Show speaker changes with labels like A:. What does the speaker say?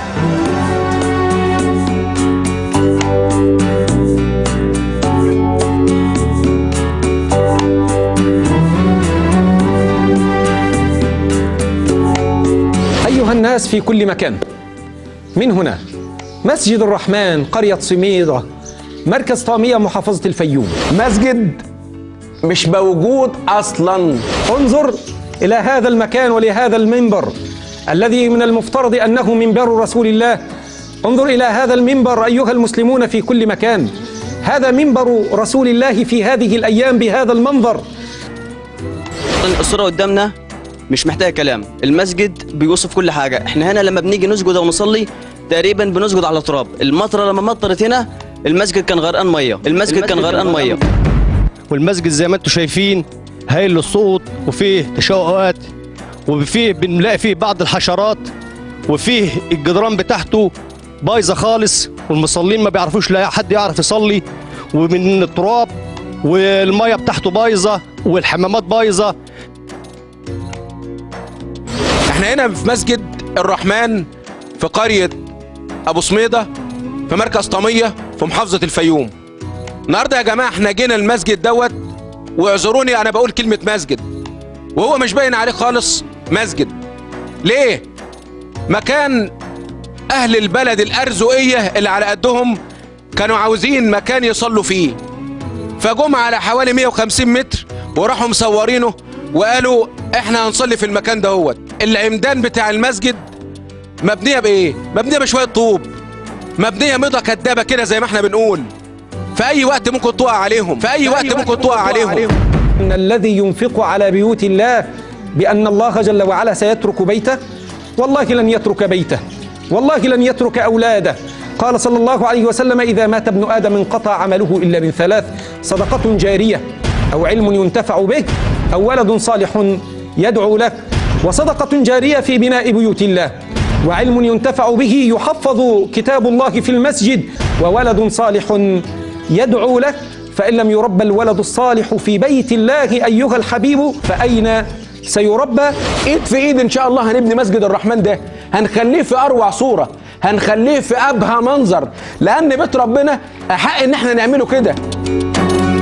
A: أيها الناس في كل مكان من هنا مسجد الرحمن قرية صميدة مركز طامية محافظة الفيوم
B: مسجد مش موجود اصلا
A: انظر إلى هذا المكان ولهذا المنبر الذي من المفترض أنه منبر رسول الله انظر إلى هذا المنبر أيها المسلمون في كل مكان هذا منبر رسول الله في هذه الأيام بهذا المنظر
C: الصورة قدامنا مش محتاجة كلام المسجد بيوصف كل حاجة احنا هنا لما بنيجي نسجد او نصلي تقريبا بنسجد على تراب المطرة لما مطرت هنا المسجد كان غرقان مية المسجد كان غرقان مية
D: والمسجد زي ما انتم شايفين هايل للصوت وفيه تشققات وفيه بنلاقي فيه بعض الحشرات وفيه الجدران بتاعته بايظه خالص والمصلين ما بيعرفوش لا حد يعرف يصلي ومن التراب والميه بتاعته بايظه والحمامات بايظه
B: احنا هنا في مسجد الرحمن في قرية ابو سميدة في مركز طامية في محافظة الفيوم النهارده يا جماعة احنا جينا المسجد دوت واعذروني انا بقول كلمة مسجد وهو مش باين عليه خالص مسجد ليه مكان اهل البلد الارزقية اللي على قدهم كانوا عاوزين مكان يصلوا فيه فجم على حوالي 150 متر وراحوا مصورينه وقالوا احنا هنصلي في المكان دهوت العمدان بتاع المسجد مبنيه بايه مبنيه بشويه طوب مبنيه ميضه كدابه كده زي ما احنا بنقول في اي وقت ممكن تقع عليهم في اي وقت ممكن تقع عليهم
A: إن الذي ينفق على بيوت الله بأن الله جل وعلا سيترك بيته والله لن يترك بيته والله لن يترك أولاده قال صلى الله عليه وسلم إذا مات ابن آدم انقطع عمله إلا من ثلاث صدقة جارية أو علم ينتفع به أو ولد صالح يدعو له وصدقة جارية في بناء بيوت الله وعلم ينتفع به يحفظ كتاب الله في المسجد وولد صالح يدعو له فإن لم يربى الولد الصالح في بيت الله أيها الحبيب فأين سيربى
B: ايد في ايد ان شاء الله هنبني مسجد الرحمن ده هنخليه في اروع صوره هنخليه في ابهى منظر لان بيت ربنا احق ان احنا نعمله كده